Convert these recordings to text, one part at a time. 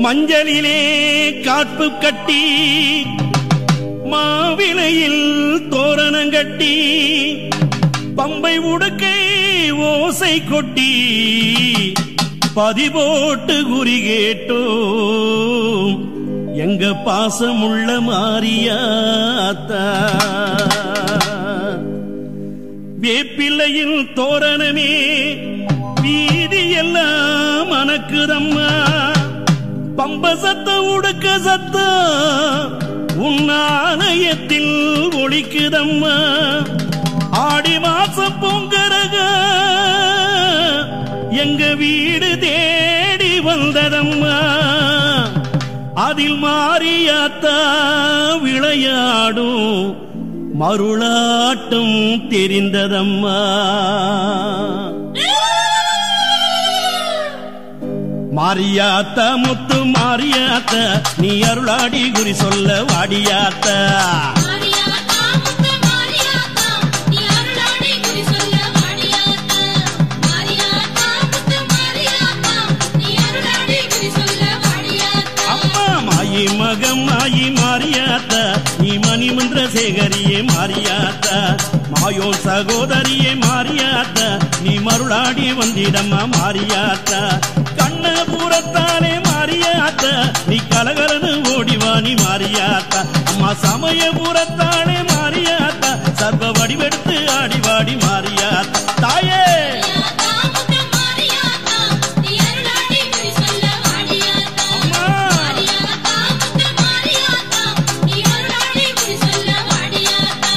மஞ்சளிலே காப்பு கட்டி மாவிலையில் தோரணம் கட்டி பம்பை உடுக்கை ஓசை கொட்டி பதிபோட்டு குறி கேட்டோம் எங்க பாசமுள்ள மாரியாத்தா வேப்பிள்ளையில் தோரணமே வீதி எல்லாம் மணக்குதம்மா பம்ப சத்தம் உடுக்க சத்தம் உன் ஆலயத்தில் ஒழிக்குதம்மா ஆடி மாசம் பொங்கரக எங்க வீடு தேடி வந்ததம்மா அதில் மாறியாத்தா விளையாடும் மருளாட்டம் தெரிந்ததம்மா மாரியாத்த முத்து மாரியாத்த நீ அருளாடி குறி சொல்ல வாடியாத்த மாரியாத்தா முத்து மாரியாத்தா நீ அருளாடி குறி சொல்ல வாடியாத்தா மாரியாத்தா முத்து மாரியாத்தா நீ அருளாடி குறி சொல்ல வாடியாத்தா அம்மா மாயி மகம் மாயி மாரியாத்த நீ மணிமந்திர சேகரியே மாரியாத்த மாயோன் சகோதரியே மாரியாத்த நீ மருளாடி வந்திடம்மா மாரியாத்த கண்ணபுரத்தாலே மாரியாத்த நீ கலகலன்னு ஓடிவாணி மாரியாத்த அம்மா சமயபுரத்தாலே மாரியாத்த சர்வ வடிவெடுத்து ஆடிவாடி மாரியாத்த தாயே மாரியாத்தா முத்து மாரியாத்தா நீ அருளாடி குறி சொல்ல வாடியாத்தா அம்மா மாரியாத்தா முத்து மாரியாத்தா நீ அருளாடி குறி சொல்ல வாடியாத்தா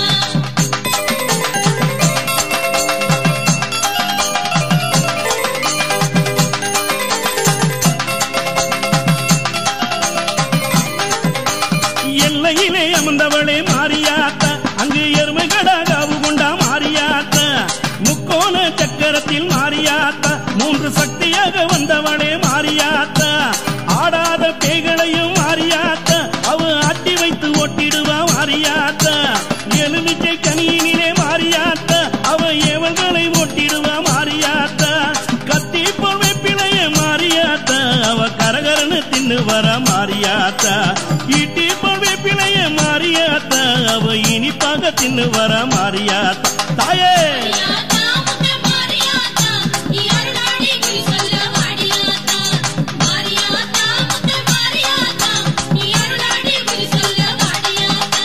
எல்லையிலே அமர்ந்தவளே மாரியாத்த அங்கு எருமைகடா காவு கொண்டா மாரியாத்த முக்கோண சக்கரத்தில் மாரியாத்த மூன்று சக்தியாக வந்தவளே மாரியாத்த ஆடாத பேய்களையும் மாரியாத்த அவ ஆட்டி வைத்து ஓட்டிடுவா மாரியாத்த எலுமிச்சை கனியினிலே மாரியாத்த அவ ஏவல்களை ஓட்டிடுவா மாரியாத்த கத்தி பொறுமை பிழைய மாரியாத்த அவ கரகரன்னு தின்னு வர மாரியாத்த ஈட்டி பொறுமை பிழைய மாரியாத்த அவ இனிப்பாக தின்னு வர மாரியாத்த தாயே மாரியாத்தா முத்து மாரியாத்தா நீ அருளாடி குறி சொல்ல வாடியாத்தா மாரியாத்தா முத்து மாரியாத்தா நீ அருளாடி குறி சொல்ல வாடியாத்தா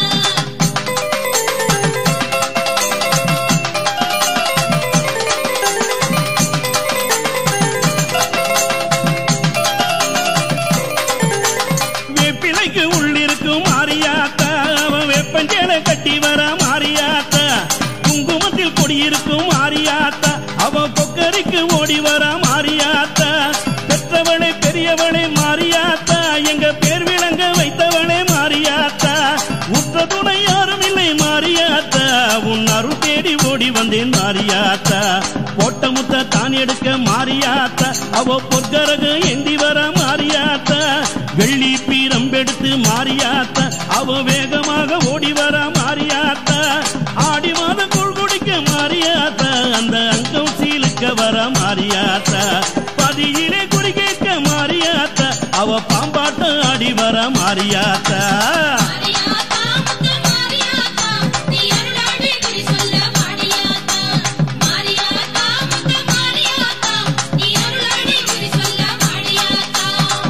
வேப்பிலைக்கு உள்ளிருக்கும் மாரியாத்த அவன் வெப்பஞ்சேல கட்டி வர மாரியாத்த குங்குமத்தில் கொடியிருக்கும் மாரியாத்த அவன் கொக்கரிக்கு ஓடி வர மாரியாத்த பெற்றவளே பெரியவளே மாரியாத்த எங்க பேர் விளங்க வைத்தவளே மாரியாத்த உற்ற துணை யாரும் இல்லை மாரியாத்த உன் அருள் தேடி ஓடி வந்தேன் மாரியாத்த போட்ட முத்த தான் எடுக்க மாரியாத்த அவ பொற்கரகு எந்தி வர மாரியாத்த வெள்ளி பீரம்பெடுத்து மாரியாத்த அவ வேகமாக ஓடி வர மாரியாத்த ஆடி மாத கூழ் குடிக்க மாரியாத்த அந்த அங்கம் சீலுக்க வர மாரியாத்த பதியிலே குறி கேட்க மாரியாத்த அவ பாம்பாட்டம் ஆடி வர மாரியாத்த மாரியாத்தா முத்து மாரியாத்தா நீ அருளாடி குறி சொல்ல வாடியாத்தா மாரியாத்தா முத்து மாரியாத்தா நீ அருளாடி குறி சொல்ல வாடியாத்தா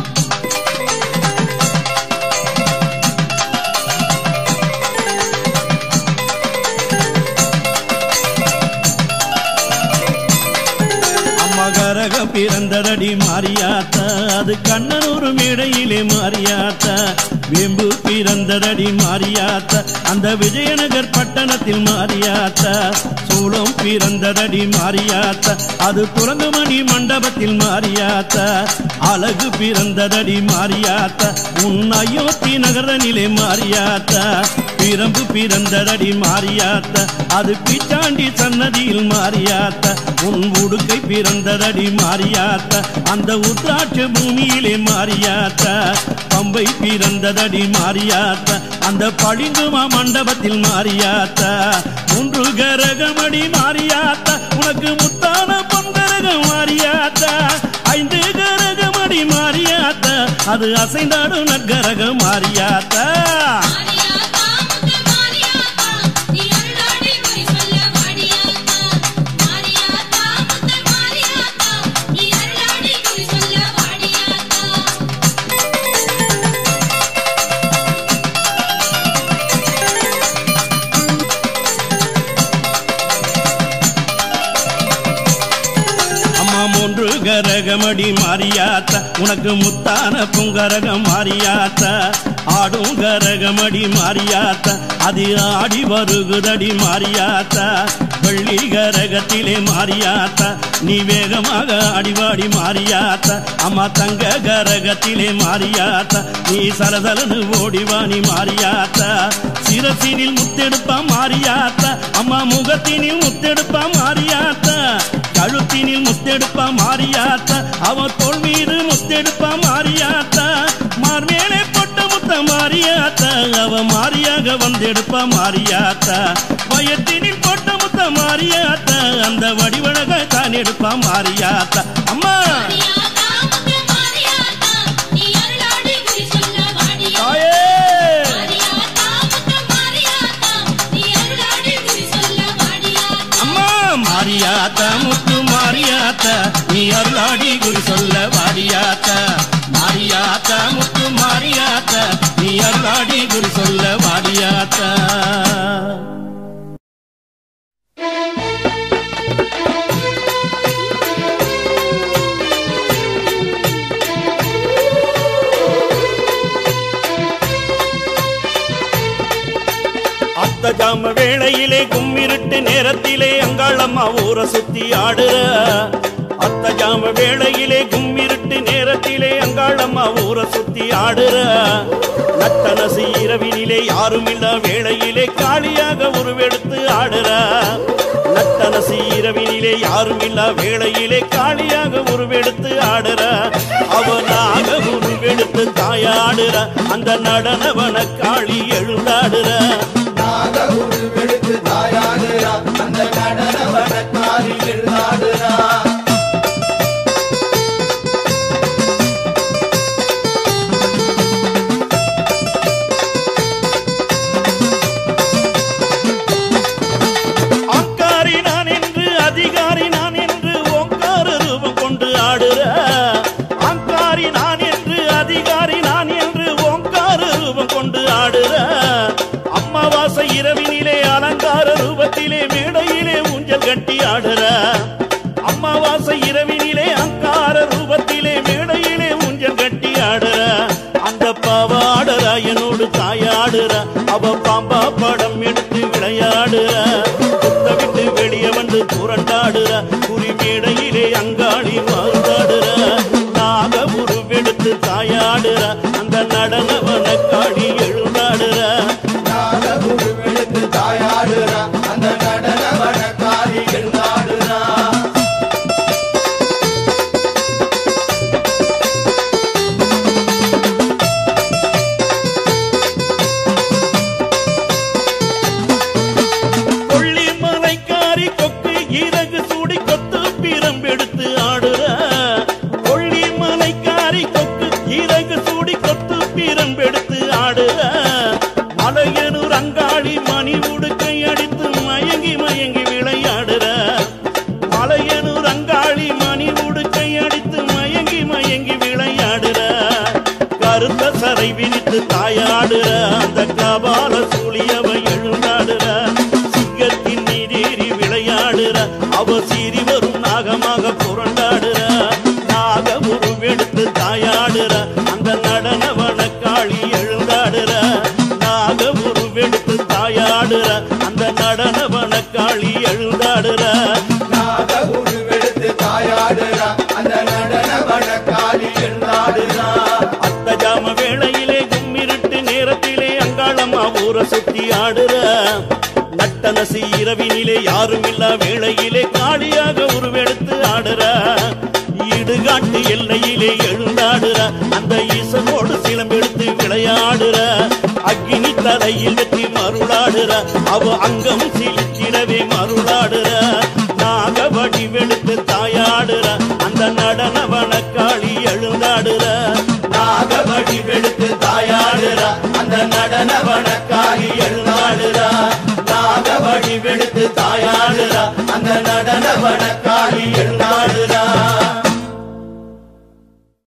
அம்மா கரக பிறந்ததடி மாரியாத்தா அது கண்ணனூர் மேடையிலே மாரியாத்தா வேம்பு பிறந்ததடி மாரியாத்தா அந்த விஜயநகர் பட்டணத்தில் மாரியாத்தா சூளம் பிறந்ததடி மாரியாத்தா அது துறங்குமணி மண்டபத்தில் மாரியாத்தா அழகு பிறந்ததடி மாரியாத்தா உன் அயோத்தி நகரனிலே மாரியாத்தா பிரம்பு பிறந்ததடி மாரியாத்தா அது பிச்சாண்டி சன்னதியில் மாரியாத்தா உன் உடுக்கை பிறந்ததடி மாரியாத்தா அந்த உத்ராட்ச பூமியிலே மாரியாத்தா பம்பை பிறந்ததடி மாரியாத்தா அந்த பளிங்குமா மண்டபத்தில் மாரியாத்தா மூன்று கரகமடி மாரியாத்தா உனக்கு முத்தான பொங்கரகம் மாரியாத்தா ஐந்து கரகமடி மாரியாத்தா அது அசைந்தாடும் நற்கரக மாரியாத்தா மாரியாத்தா முத்து மாரியாத்தா நீ அருளாடி குறி சொல்ல வாடியாத்தா மாரியாத்தா முத்து மாரியாத்தா நீ அருளாடி குறி சொல்ல வாடியாத்தா அம்மா மூன்று கரகமடி மாரியாத்தா உனக்கு முத்தான புங்கரகம் மாரியாத்தா ஆடும் கரகமடி மாரியாத்தா அது ஆடி வருகுதடி மாரியாத்தா வெள்ளி கரகத்திலே மாரியாத்தா நீ வேகமாக அடிவாடி மாரியாத்தா அம்மா தங்க கரகத்திலே மாரியாத்தா நீ சலசலனு ஓடிவாணி மாரியாத்தா சிரசினில் முத்தெடுப்பா மாரியாத்தா அம்மா முகத்தினில் முத்தெடுப்பா மாரியாத்தா கழுத்தினில் முத்தெடுப்பா மாரியாத்தா அவன் தோல் மீது முத்தெடுப்பா மாரியாத்தா மார்மேலே பொட்ட முத்த மாரியாத்தா அவ மாரியாக வந்தெடுப்பா மாரியாத்தா வயத்தினில் பொட்ட முத்த மாரியாத்தா அந்த வடிவழக தான் எடுப்பா மாரியாத்தா அம்மா மாரியாத்தா முத்து மாரியாத்தா நீ அருளாடி குறி சொல்ல வாடியாத்தா தாயே மாரியாத்தா முத்து மாரியாத்தா நீ அருளாடி குறி சொல்ல வாடியாத்தா அம்மா மாரியாத்தா முத்து மாரியாத்தா நீ அருளாடி குரு சொல்ல வாடியாத்தா மாரியாத்தா முத்து மாரியாத்தா நீ அருளாடி குரு சொல்ல வாடியாத்தா அத்த ஜாம வேளையிலே கும்மிருட்டு நேரத்திலே அங்காளம்மா ஊரை சுத்தி ஆடுற அத்த ஜாம வேளையிலே கும்மிருட்டு நேரத்திலே அங்காளம்மா ஊரை சுத்தி ஆடுற நட்டனசு இரவினிலே யாரும் இல்ல வேளையிலே காளியாக உருவெடுத்து ஆடுற நட்டனசு இரவினிலே யாரும் இல்ல வேளையிலே காளியாக உருவெடுத்து ஆடுற அவனாக உருவெடுத்து தாயாடுற அந்த நடனவன காளி எழுந்தாடுற நாக உருவெடுத்து தாயாடுறா அந்த நடன வடக்காரி எழுதாடுறா ஆக்காரி நான் என்று அதிகாரி நான் என்று ஓங்கார ரூபம் கொண்டு ஆடுற ஆங்காரி நான் என்று அதிகாரி நான் என்று ஓங்கார ரூபம் கொண்டு ஆடுற அம்மாவாசை இரவினிலே அலங்கார ரூபத்திலே மேடையிலே ஊஞ்சல் கட்டி ஆடுற அம்மாவாசை இரவினிலே அங்கார ரூபத்திலே மேடையிலே ஊஞ்சல் கட்டி ஆடுற அந்த பாவாடுற என்னோடு தாயாடுற அவ பாம்பா படம் எடுத்து விளையாடுற குத்த விட்டு வெளியே வந்து புரண்டாடுற குறி மேடையிலே அங்காளி வாழ்ந்தாடுற நாக உருவெடுத்து தாயாடுற அந்த நடனவன காளி எழுந்தாடுற நாக உருவெடுத்து தாயாடுறா அந்த நடன வடக்காரி எழுதாடுறா கொள்ளி மலைக்காரி கொக்கு இறகு சூடி கொத்து பிரம்பெடுத்து ஆடுற கொள்ளி மலைக்காரி கொக்கு இறகு சூடி கொத்து பிரம்பெடுத்து ஆடுற மலையனூர் அங்காளி மணி உடுக்கை அடித்து மயங்கி மயங்கி விளையாடுற மலையனூர் அங்காளி மணி உடுக்கை அடித்து மயங்கி மயங்கி விளையாடுற கருத்த சரை விரித்து தாயாடுற அந்த கபால சூழியவ எழுந்தாடுற சிங்கத்தின் நீரேறி விளையாடுற அவ சீறி வரும் நாகமாக புரண்டாடுற நாக உருவெடுத்து தாயாடுற அந்த நடனவன காளி எழுந்தாடுற நாக உருவெடுத்து தாயாடுற அந்த நடனவன காளி எழுந்தாடுற நாக உருவெடுத்து தாயாடுறா அந்த நடன வடக்காரி எழுதாடுறா அத்த ஜாம வேளையிலே கும்மிருட்டு நேரத்திலே அங்காளம்மா ஊரை சுத்தி ஆடுற நட்டனசி இரவினிலே யாரும் இல்ல வேளையிலே காளியாக உருவெடுத்து ஆடுற இடுகாட்டு எல்லையிலே எழுந்தாடுற அந்த ஈசனோடு சிலம்பெடுத்து விளையாடுற அக்கினி தலையில் வெற்றி மருளாடுற அவ அங்கம் சிலித்திடவே மருளாடுற நாக வடிவெடுத்து தாயாடுற அந்த நடனவன காளி எழுந்தாடுற நாக நாகவடி வெளுத்து தாயாடுறா அந்த நடன வனக்காளி எழுநாடுறா நாகவடி வெளுத்து தாயாடுறா அந்த நடன வனக்காளி